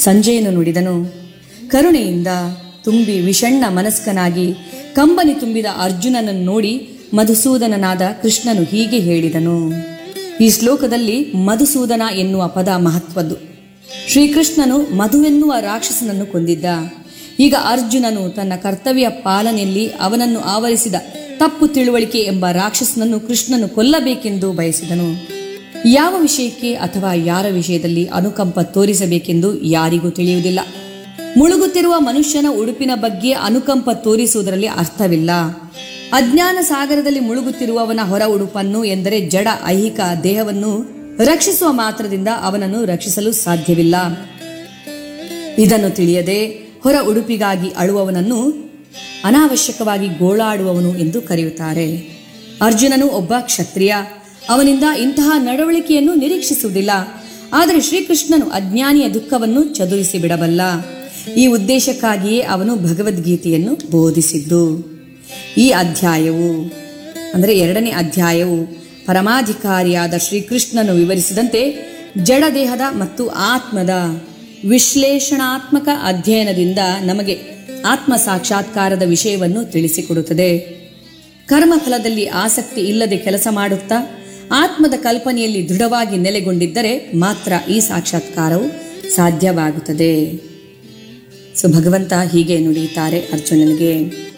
ಸಂಜಯನು ನುಡಿದನು ಕರುಣೆಯಿಂದ ತುಂಬಿ ವಿಷಣ್ಣ ಮನಸ್ಕನಾಗಿ ಕಂಬನಿ ತುಂಬಿದ ಅರ್ಜುನನನ್ನು ನೋಡಿ ಮಧುಸೂದನನಾದ ಕೃಷ್ಣನು ಹೀಗೆ ಹೇಳಿದನು ಈ ಶ್ಲೋಕದಲ್ಲಿ ಮಧುಸೂದನ ಎನ್ನುವ ಪದ ಮಹತ್ವದ್ದು ಶ್ರೀಕೃಷ್ಣನು ಮಧುವೆನ್ನುವ ರಾಕ್ಷಸನನ್ನು ಕೊಂದಿದ್ದ ಈಗ ಅರ್ಜುನನು ತನ್ನ ಕರ್ತವ್ಯ ಪಾಲನೆಯಲ್ಲಿ ಅವನನ್ನು ಆವರಿಸಿದ ತಪ್ಪು ತಿಳುವಳಿಕೆ ಎಂಬ ರಾಕ್ಷಸನನ್ನು ಕೃಷ್ಣನು ಕೊಲ್ಲಬೇಕೆಂದು ಬಯಸಿದನು ಯಾವ ವಿಷಯಕ್ಕೆ ಅಥವಾ ಯಾರ ವಿಷಯದಲ್ಲಿ ಅನುಕಂಪ ತೋರಿಸಬೇಕೆಂದು ಯಾರಿಗೂ ತಿಳಿಯುವುದಿಲ್ಲ ಮುಳುಗುತ್ತಿರುವ ಮನುಷ್ಯನ ಉಡುಪಿನ ಬಗ್ಗೆ ಅನುಕಂಪ ತೋರಿಸುವುದರಲ್ಲಿ ಅರ್ಥವಿಲ್ಲ ಅಜ್ಞಾನ ಸಾಗರದಲ್ಲಿ ಮುಳುಗುತ್ತಿರುವವನ ಹೊರ ಉಡುಪನ್ನು ಎಂದರೆ ಜಡ ಐಹಿಕ ದೇಹವನ್ನು ರಕ್ಷಿಸುವ ಮಾತ್ರದಿಂದ ಅವನನ್ನು ರಕ್ಷಿಸಲು ಸಾಧ್ಯವಿಲ್ಲ ಇದನ್ನು ತಿಳಿಯದೆ ಹೊರ ಉಡುಪಿಗಾಗಿ ಅಳುವವನನ್ನು ಅನಾವಶ್ಯಕವಾಗಿ ಗೋಳಾಡುವವನು ಎಂದು ಕರೆಯುತ್ತಾರೆ ಅರ್ಜುನನು ಒಬ್ಬ ಕ್ಷತ್ರಿಯ ಅವನಿಂದ ಇಂತಹ ನಡವಳಿಕೆಯನ್ನು ನಿರೀಕ್ಷಿಸುವುದಿಲ್ಲ ಆದರೆ ಶ್ರೀಕೃಷ್ಣನು ಅಜ್ಞಾನಿಯ ದುಃಖವನ್ನು ಚದುರಿಸಿ ಬಿಡಬಲ್ಲ ಈ ಉದ್ದೇಶಕ್ಕಾಗಿಯೇ ಅವನು ಭಗವದ್ಗೀತೆಯನ್ನು ಬೋಧಿಸಿದ್ದು ಈ ಅಧ್ಯಾಯವು ಅಂದರೆ ಎರಡನೇ ಅಧ್ಯಾಯವು ಪರಮಾಧಿಕಾರಿಯಾದ ಶ್ರೀಕೃಷ್ಣನು ವಿವರಿಸಿದಂತೆ ಜಡದೇಹದ ಮತ್ತು ಆತ್ಮದ ವಿಶ್ಲೇಷಣಾತ್ಮಕ ಅಧ್ಯಯನದಿಂದ ನಮಗೆ ಆತ್ಮ ಸಾಕ್ಷಾತ್ಕಾರದ ವಿಷಯವನ್ನು ತಿಳಿಸಿಕೊಡುತ್ತದೆ ಕರ್ಮಫಲದಲ್ಲಿ ಆಸಕ್ತಿ ಇಲ್ಲದೆ ಕೆಲಸ ಮಾಡುತ್ತಾ ಆತ್ಮದ ಕಲ್ಪನೆಯಲ್ಲಿ ದೃಢವಾಗಿ ನೆಲೆಗೊಂಡಿದ್ದರೆ ಮಾತ್ರ ಈ ಸಾಕ್ಷಾತ್ಕಾರವು ಸಾಧ್ಯವಾಗುತ್ತದೆ ಸೊ ಭಗವಂತ ಹೀಗೆ ನುಡಿಯುತ್ತಾರೆ ಅರ್ಜುನನಿಗೆ